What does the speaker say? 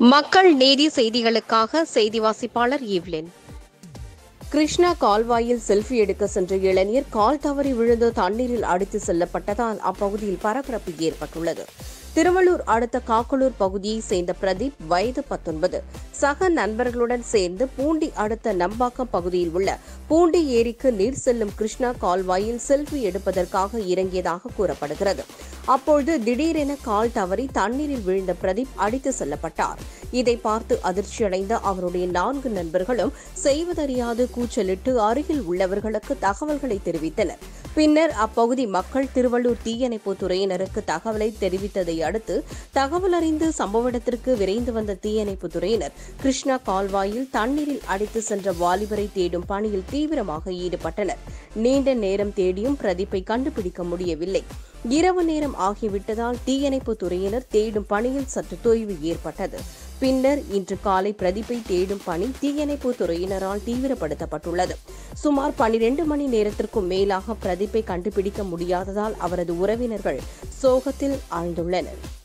மக்கள் நீதி செய்திகளுக்காக செய்தி வாசிப்பாளர் ஈவ்லின் கிருஷ்ணா கால்வாயில் செல்ஃபி எடுக்க சென்ற இளைஞர் கால் தவறி விழுந்து தண்ணீரில் அடித்து செல்லப்பட்டதால் அப்பகுதியில் பரபரப்பு ஏற்பட்டுள்ளது திருவள்ளூர் அடுத்த காக்கலூர் பகுதியைச் சேர்ந்த பிரதீப் வயது பத்தொன்பது சக நண்பர்களுடன் சேர்ந்து பூண்டி அடுத்த நம்பாக்கம் பகுதியில் உள்ள பூண்டி ஏரிக்கு நீர் செல்லும் கிருஷ்ணா கால்வாயில் செல்ஃபி எடுப்பதற்காக இறங்கியதாக கூறப்படுகிறது அப்பொழுது திடீரென கால் தவறி தண்ணீரில் விழுந்த பிரதீப் அடித்து செல்லப்பட்டார் இதை பார்த்து அதிர்ச்சியடைந்த அவருடைய நான்கு நண்பர்களும் செய்வதறியாது கூச்சலிட்டு அருகில் உள்ளவர்களுக்கு தகவல்களை தெரிவித்தனர் பின்னர் அப்பகுதி மக்கள் திருவள்ளூர் தீயணைப்பு துறையினருக்கு தகவலை தெரிவித்ததை அடுத்து தகவல் அறிந்து சம்பவ இடத்திற்கு விரைந்து வந்த தீயணைப்பு துறையினர் கிருஷ்ணா கால்வாயில் தண்ணீரில் அடித்து சென்ற வாலிபரை தேடும் பணியில் தீவிரமாக ஈடுபட்டனர் நீண்ட நேரம் தேடியும் பிரதீப்பை கண்டுபிடிக்க முடியவில்லை இரவு நேரம் ஆகிவிட்டதால் தீயணைப்பு துறையினர் தேடும் பணியில் சற்று தொய்வு ஏற்பட்டது பின்னர் இன்று காலை பிரதீப்பை தேடும் பணி தீயணைப்பு துறையினரால் தீவிரப்படுத்தப்பட்டுள்ளது சுமார் பனிரெண்டு மணி நேரத்திற்கும் மேலாக பிரதீப்பை கண்டுபிடிக்க முடியாததால் அவரது உறவினர்கள் சோகத்தில் ஆழ்ந்துள்ளனர்